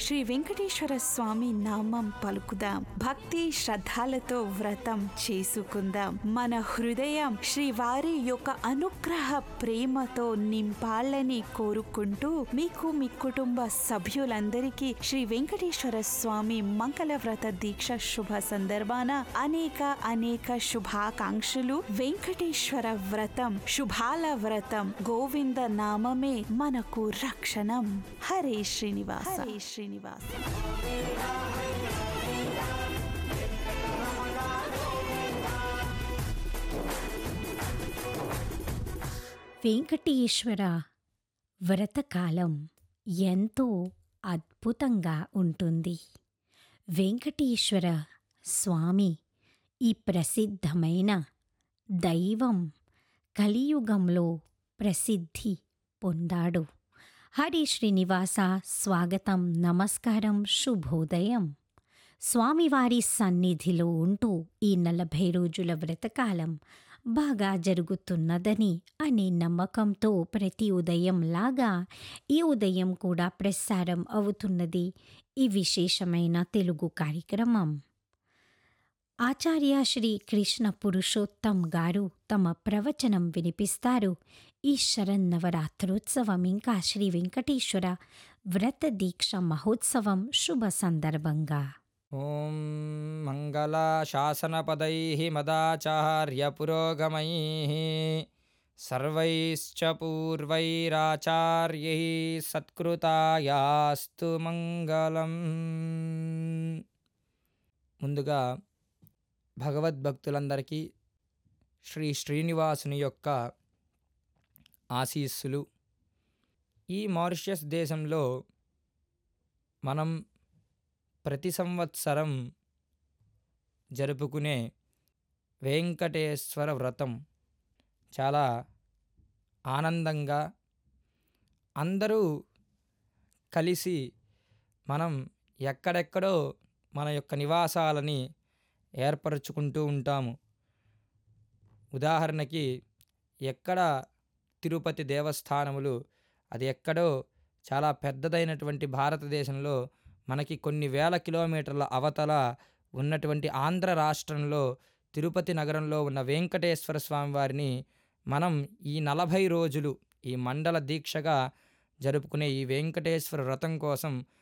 శ్రీ వెంకటేశ్వర స్వామి నామం పలుకుదాం భక్తి శ్రద్ధలతో వ్రతం చేసుకుందాం మన హృదయం శ్రీవారి యొక్క అనుగ్రహ ప్రేమతో నింపాలని కోరుకుంటూ మీకు మీ కుటుంబ సభ్యులందరికీ శ్రీ వెంకటేశ్వర స్వామి మంగళ వ్రత దీక్ష శుభ సందర్భాన అనేక అనేక శుభాకాంక్షలు వెంకటేశ్వర వ్రతం శుభాల వ్రతం గోవింద నామమే మనకు రక్షణం హరే శ్రీనివాస హరే శ్రీనివాస వెంకటేశ్వర వ్రతకాలం ఎంతో అద్భుతంగా ఉంటుంది వెంకటేశ్వర స్వామి ఈ ప్రసిద్ధమైన దైవం కలియుగంలో ప్రసిద్ధి పొందాడు హరి శ్రీనివాస స్వాగతం నమస్కారం శుభోదయం స్వామివారి సన్నిధిలో ఉంటూ ఈ నలభై రోజుల వ్రతకాలం బాగా జరుగుతున్నదని అనే నమ్మకంతో ప్రతి ఉదయం లాగా ఈ ఉదయం కూడా ప్రసారం అవుతున్నది ఈ విశేషమైన తెలుగు కార్యక్రమం ఆచార్య శ్రీ కృష్ణ పురుషోత్తం గారు తమ ప్రవచనం వినిపిస్తారు ఈ శరన్నవరాత్రోత్సవం ఇంకా శ్రీ వెంకటేశ్వర వ్రత దీక్ష మహోత్సవం శుభ సందర్భంగా ॐ मङ्गलाशासनपदैः मदाचार्यपुरोगमैः सर्वैश्च पूर्वैराचार्यैः సత్కృతాయాస్తు మంగళం ముందుగా భగవద్భక్తులందరికీ శ్రీ శ్రీనివాసుని యొక్క ఆశీస్సులు ఈ మారిషస్ దేశంలో మనం ప్రతి సంవత్సరం జరుపుకునే వెంకటేశ్వర వ్రతం చాలా ఆనందంగా అందరూ కలిసి మనం ఎక్కడెక్కడో మన యొక్క నివాసాలని ఏర్పరచుకుంటూ ఉంటాము ఉదాహరణకి ఎక్కడ తిరుపతి దేవస్థానములు అది ఎక్కడో చాలా పెద్దదైనటువంటి భారతదేశంలో మనకి కొన్ని వేల కిలోమీటర్ల అవతల ఉన్నటువంటి ఆంధ్ర రాష్ట్రంలో తిరుపతి నగరంలో ఉన్న వెంకటేశ్వర స్వామి వారిని మనం ఈ నలభై రోజులు ఈ మండల దీక్షగా జరుపుకునే ఈ వెంకటేశ్వర వ్రతం కోసం